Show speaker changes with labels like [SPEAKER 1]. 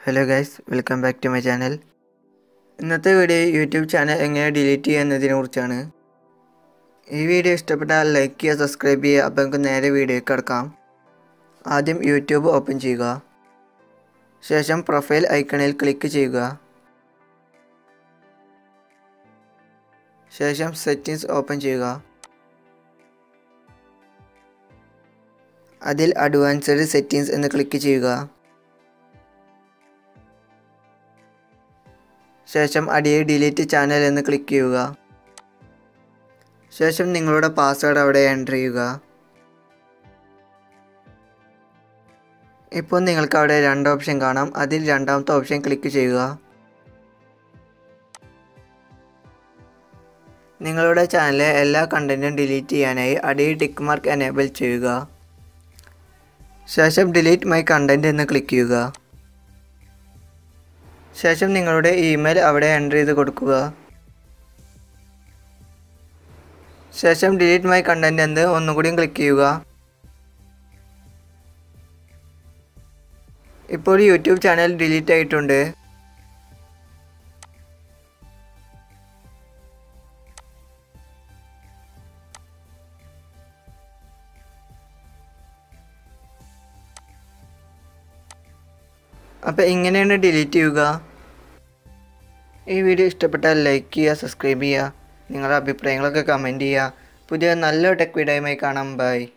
[SPEAKER 1] hello guys welcome back to my channel ഇന്നത്തെ video YouTube channel എങ്ങനെ delete ചെയ്യുക എന്നതിനെ കുറിച്ചാണ് ഈ വീഡിയോ ഇഷ്ടപ്പെട്ടാൽ ലൈക്ക് ചെയ്യുക സബ്സ്ക്രൈബ് ചെയ്യുക അപ്പോൾ നമുക്ക് നേരെ വീഡിയോയ്ക്ക് കിടക്കാം ആദ്യം യൂട്യൂബ് ഓപ്പൺ ചെയ്യുക ശേഷം പ്രൊഫൈൽ ഐക്കണിൽ ക്ലിക്ക് ചെയ്യുക ശേഷം സെറ്റിംഗ്സ് ഓപ്പൺ ചെയ്യുക അതിൽ അഡ്വാൻസ്ഡ് സെറ്റിംഗ്സ് എന്ന് ക്ലിക്ക് ചെയ്യുക ശേഷം അടിയെ ഡിലീറ്റ് ചാനൽ എന്ന് ക്ലിക്ക് ചെയ്യുക ശേഷം നിങ്ങളുടെ പാസ്വേഡ് അവിടെ എൻ്റർ ചെയ്യുക ഇപ്പോൾ നിങ്ങൾക്ക് അവിടെ രണ്ട് ഓപ്ഷൻ കാണാം അതിൽ രണ്ടാമത്തെ ഓപ്ഷൻ ക്ലിക്ക് ചെയ്യുക നിങ്ങളുടെ ചാനലിലെ എല്ലാ കണ്ടൻറ്റും ഡിലീറ്റ് ചെയ്യാനായി അടിയിൽ ടിക്ക് മാർക്ക് എനേബിൾ ചെയ്യുക ശേഷം ഡിലീറ്റ് മൈ കണ്ടൻറ്റ് എന്ന് ക്ലിക്ക് ചെയ്യുക ശേഷം നിങ്ങളുടെ ഇമെയിൽ അവിടെ എൻ്റർ ചെയ്ത് കൊടുക്കുക ശേഷം ഡിലീറ്റ് മൈ കണ്ടൻറ്റ് എന്ന് ഒന്നുകൂടിയും ക്ലിക്ക് ചെയ്യുക ഇപ്പോൾ യൂട്യൂബ് ചാനൽ ഡിലീറ്റ് ആയിട്ടുണ്ട് അപ്പോൾ ഇങ്ങനെയാണ് ഡിലീറ്റ് ചെയ്യുക ഈ വീഡിയോ ഇഷ്ടപ്പെട്ടാൽ ലൈക്ക് ചെയ്യുക സബ്സ്ക്രൈബ് ചെയ്യുക നിങ്ങളുടെ അഭിപ്രായങ്ങളൊക്കെ കമൻറ്റ് ചെയ്യുക പുതിയ നല്ലൊരു ടെക് വീഡിയോയുമായി കാണാം ബൈ